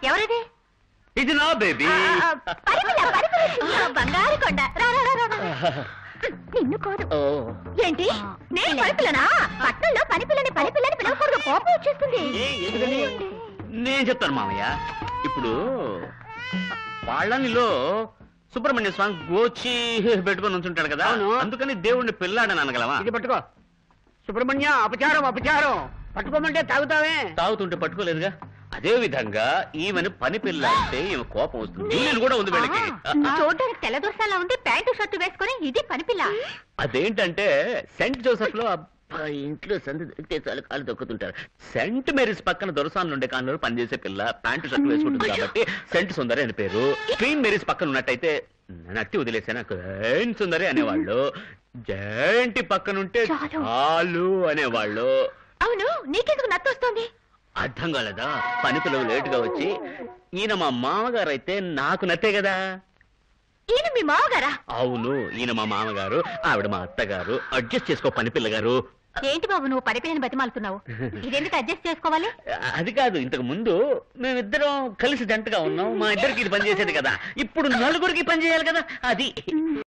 ఎవరిది ఇది నా బేబీ ఆ, ఆ, పరిమళ, పరిమళ చిన్న బంగారు కొండ రా, రా, రా, రా, రా. నిన్ను కాదు ఓ ఏంటి నేను పనిపిల్లనా పట్నంలో పనిపిల్లని పనిపిల్లని పిలవకూడదు కోపం వచ్చేస్తుంది ఏ, ఎందుకని? నేను చెప్తాను మామయ్య ఇప్పుడు వాళ్ళనిలో సుబ్రహ్మణ్య స్వామి గోచి పెట్టుకొని ఉంచుంటాడు కదా అవును. అందుకని దేవుణ్ణి పిల్లాడని అనగలవా ఇది పట్టుకో సుబ్రహ్మణ్య అపచారం అపచారం పట్టుకోమంటే తాగుతావే తాగుతుంటే పట్టుకోలేదుగా అదే విధంగా ఈమెను పని పిల్ల అంటే ఈమె కోపం వస్తుంది నేను కూడా ఉంది వీళ్ళకి ఆ, చూడ్డానికి తెల్లదోసాలా ఉండి ప్యాంటు షర్టు వేసుకొని ఇది పనిపిల్ల అదేంటంటే సెంట్ జోసెఫ్ లో అబ్బా ఇంట్లో సంది దొరికితే చాలు కాలు దొక్కుతుంటారు సెంట్ మేరీస్ పక్కన దొరసాన్లు ఉండే కాలంలో పనిచేసే పిల్ల ప్యాంటు షర్ట్ వేసుకుంటుంది కాబట్టి సెంట్ సుందరి అని పేరు క్వీన్ మేరీస్ పక్కన ఉన్నట్టయితే నట్టి వదిలేసాను క్వీన్ సుందరి అనేవాళ్ళు జయంటి పక్కన ఉంటే చాలు. చాలు అనేవాళ్ళు అవును నీకెందుకు నత్తొస్తుంది అర్థం కాలేదా పని పిల్లలు లేటుగా వచ్చి ఈయన మా మామగారు అయితే నాకు నత్తే కదా ఈయన మీ మావగారా అవును ఈయన మా మామగారు ఆవిడ మా అత్తగారు అడ్జస్ట్ చేసుకో పని పిల్లగారు ఏంటి బాబు నువ్వు పరిపిల్లని బతిమాలుతున్నావు ఇదెందుకు అడ్జస్ట్ చేసుకోవాలి అది కాదు ఇంతకు ముందు మేమిద్దరం కలిసి జంటగా ఉన్నాం మా ఇద్దరికి ఇది పనిచేసేది కదా ఇప్పుడు నలుగురికి పని చేయాలి కదా అది